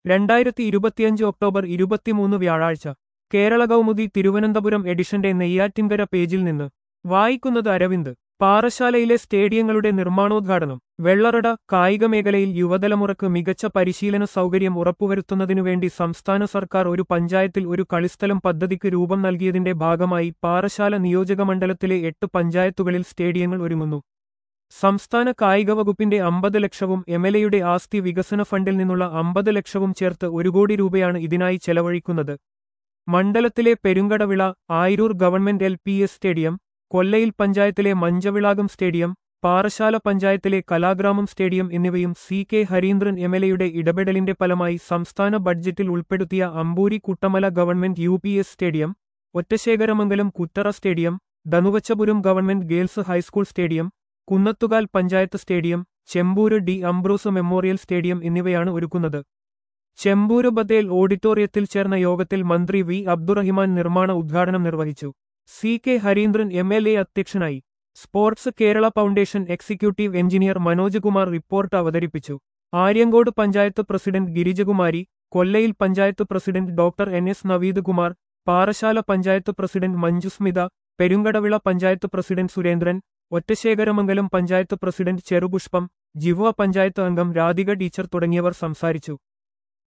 രണ്ടായിരത്തി ഇരുപത്തിയഞ്ച് ഒക്ടോബർ ഇരുപത്തിമൂന്ന് വ്യാഴാഴ്ച കേരള കൗമുദി തിരുവനന്തപുരം എഡിഷന്റെ നെയ്യാറ്റിൻകര പേജിൽ നിന്ന് വായിക്കുന്നത് അരവിന്ദ് പാറശാലയിലെ സ്റ്റേഡിയങ്ങളുടെ നിർമ്മാണോദ്ഘാടനം വെള്ളറട കായിക മേഖലയിൽ യുവതലമുറക്ക് മികച്ച പരിശീലന സൗകര്യം ഉറപ്പുവരുത്തുന്നതിനുവേണ്ടി സംസ്ഥാന സർക്കാർ ഒരു പഞ്ചായത്തിൽ ഒരു കളിസ്ഥലം പദ്ധതിക്ക് രൂപം നൽകിയതിന്റെ ഭാഗമായി പാറശാല നിയോജകമണ്ഡലത്തിലെ എട്ട് പഞ്ചായത്തുകളിൽ സ്റ്റേഡിയങ്ങൾ ഒരുങ്ങുന്നു സംസ്ഥാന കായിക വകുപ്പിന്റെ അമ്പത് ലക്ഷവും എംഎൽഎയുടെ ആസ്തി വികസന ഫണ്ടിൽ നിന്നുള്ള അമ്പത് ലക്ഷവും ചേർത്ത് ഒരു കോടി രൂപയാണ് ഇതിനായി ചെലവഴിക്കുന്നത് മണ്ഡലത്തിലെ Perunkadavila Ayiroor government L P S stadium കൊല്ലയിൽ പഞ്ചായത്തിലെ മഞ്ചവിളാകം സ്റ്റേഡിയം പാറശാല പഞ്ചായത്തിലെ കലാഗ്രാമം സ്റ്റേഡിയം എന്നിവയും സി കെ ഹരീന്ദ്രൻ എംഎൽഎയുടെ ഇടപെടലിന്റെ ഫലമായി സംസ്ഥാന ബഡ്ജറ്റിൽ ഉൾപ്പെടുത്തിയ Amboori Kuttamala government U P S stadium Ottasekharamangalam Kuthara stadium Dhanuvachapuram government girls high school stadium Kunnathukal panchayat stadium Chempoor D Ambrose memorial stadium എന്നിവയാണ് ഒരുക്കുന്നത് ചെമ്പൂര് ബത്തേൽ ഓഡിറ്റോറിയത്തിൽ ചേർന്ന യോഗത്തിൽ മന്ത്രി വി അബ്ദുറഹിമാൻ നിർമ്മാണ ഉദ്ഘാടനം നിർവഹിച്ചു C K Harindran M L A അധ്യക്ഷനായി sports Kerala foundation executive engineer Manoj Kumar report അവതരിപ്പിച്ചു Aryankode panchayat president Girijakumari Kollayil panchayat president doctor N S Naveed Kumar Parassala panchayat president Manjusmitha Perunkadavila panchayat president Surendran Ottasekharamangalam panchayat president Cherupushpam ജിവ പഞ്ചായത്ത് അംഗം രാധിക ടീച്ചർ തുടങ്ങിയവർ സംസാരിച്ചു